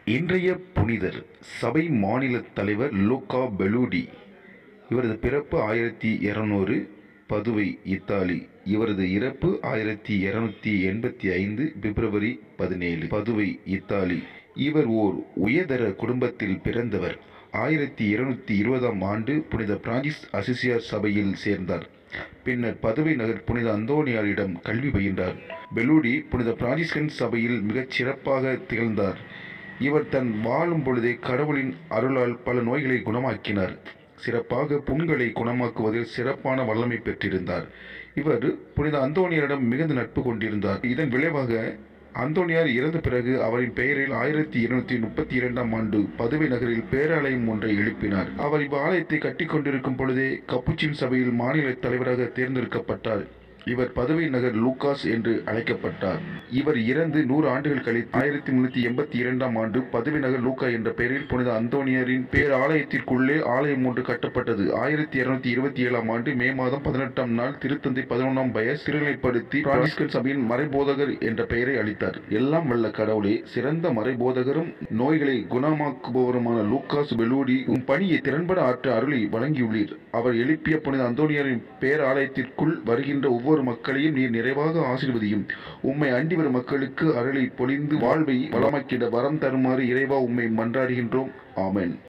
இன்றைய புனிதர் சபை மாநில தலைவர் லூக்கா பெலூடி இவரது பிறப்பு ஆயிரத்தி இருநூறு பதுவை இத்தாலி இவரது இறப்பு ஆயிரத்தி இருநூத்தி எண்பத்தி ஐந்து பிப்ரவரி பதினேழு பதுவை இத்தாலி இவர் ஓர் உயர்தர குடும்பத்தில் பிறந்தவர் ஆயிரத்தி இருநூத்தி இருபதாம் ஆண்டு புனித பிரான்சிஸ் அசிசியார் சபையில் சேர்ந்தார் பின்னர் பதுவை நகர் புனித அந்தோனியாரிடம் கல்வி பயின்றார் பெலூடி புனித பிரான்சிஸ்கன் சபையில் மிகச் சிறப்பாக திகழ்ந்தார் இவர் தன் வாழும் பொழுதே கடவுளின் அருளால் பல நோய்களை குணமாக்கினார் சிறப்பாக புண்களை குணமாக்குவதில் சிறப்பான வல்லமை பெற்றிருந்தார் இவர் புனித அந்தோனியரிடம் மிகுந்த நட்பு கொண்டிருந்தார் இதன் விளைவாக அந்தோனியார் இறந்த பிறகு அவரின் பெயரில் ஆயிரத்தி இருநூத்தி முப்பத்தி இரண்டாம் ஆண்டு பதுவை நகரில் பேராலயம் ஒன்றை எழுப்பினார் அவர் இவ்வாலயத்தை கட்டிக் கொண்டிருக்கும் பொழுதே கப்புச்சின் சபையில் மாநில தலைவராக தேர்ந்தெடுக்கப்பட்டார் இவர் பதுவை நகர் லூகாஸ் என்று அழைக்கப்பட்டார் இவர் இறந்து நூறு ஆண்டுகள் கழித்து ஆயிரத்தி முன்னூத்தி எண்பத்தி இரண்டாம் ஆண்டு பதுவை நகர் லூக்கா என்ற பெயரில் புனித அந்தோனியரின் பேர் ஆலயத்திற்குள்ளே ஆலயம் ஒன்று கட்டப்பட்டது ஆயிரத்தி இருநூத்தி இருபத்தி ஏழாம் ஆண்டு மே மாதம் பதினெட்டாம் நாள் திருத்தந்தை பதினொன்றாம் பயஸ் திருநிலைப்படுத்தி பிரான்சிஸ்கன் சபையின் மறைபோதகர் என்ற பெயரை அளித்தார் எல்லாம் வல்ல கடவுளே சிறந்த மறைபோதகரும் நோய்களை குணமாக்குபவருமான லூக்காஸ் பெலூடி உம் பணியை திறன்பட ஆற்ற அருளை வழங்கியுள்ளீர் அவர் எழுப்பிய புனித அந்தோனியரின் பேர் ஆலயத்திற்குள் வருகின்ற ஒவ்வொரு மக்களையும் நீர் நிறைவாக ஆசீர்வதியும் உம்மை அண்டி வரும் மக்களுக்கு அருளை பொழிந்து வாழ்வை வளமாக்கிட வரம் தருமாறு இறைவா உம்மை மன்றாடுகின்றோம் ஆமென்